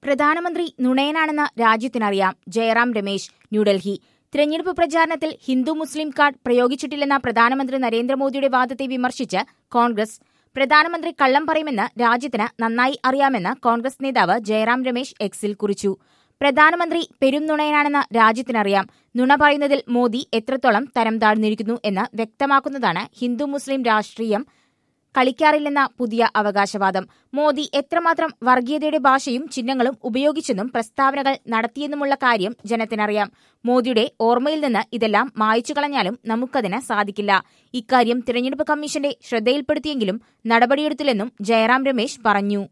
പ്രധാനമന്ത്രി നുണയനാണെന്ന് രാജ്യത്തിനറിയാം ജയറാം രമേശ് ന്യൂഡൽഹി തിരഞ്ഞെടുപ്പ് പ്രചാരണത്തിൽ ഹിന്ദു മുസ്ലിം കാർഡ് പ്രയോഗിച്ചിട്ടില്ലെന്ന പ്രധാനമന്ത്രി നരേന്ദ്രമോദിയുടെ വാദത്തെ വിമർശിച്ച് കോൺഗ്രസ് പ്രധാനമന്ത്രി കള്ളം പറയുമെന്ന് രാജ്യത്തിന് നന്നായി അറിയാമെന്ന് കോൺഗ്രസ് നേതാവ് ജയറാം രമേശ് എക്സിൽ കുറിച്ചു പ്രധാനമന്ത്രി പെരും നുണയനാണെന്ന് രാജ്യത്തിനറിയാം നുണ പറയുന്നതിൽ മോദി എത്രത്തോളം തരം താഴ്ന്നിരിക്കുന്നു എന്ന് വ്യക്തമാക്കുന്നതാണ് ഹിന്ദു മുസ്ലിം രാഷ്ട്രീയം കളിക്കാറില്ലെന്ന പുതിയ അവകാശവാദം മോദി എത്രമാത്രം വർഗീയതയുടെ ഭാഷയും ചിഹ്നങ്ങളും ഉപയോഗിച്ചെന്നും പ്രസ്താവനകൾ നടത്തിയെന്നുമുള്ള കാര്യം ജനത്തിനറിയാം മോദിയുടെ ഓർമ്മയിൽ നിന്ന് ഇതെല്ലാം മായ്ച്ചു കളഞ്ഞാലും നമുക്കതിന് സാധിക്കില്ല ഇക്കാര്യം തിരഞ്ഞെടുപ്പ് കമ്മീഷന്റെ ശ്രദ്ധയിൽപ്പെടുത്തിയെങ്കിലും നടപടിയെടുത്തില്ലെന്നും ജയറാം രമേശ് പറഞ്ഞു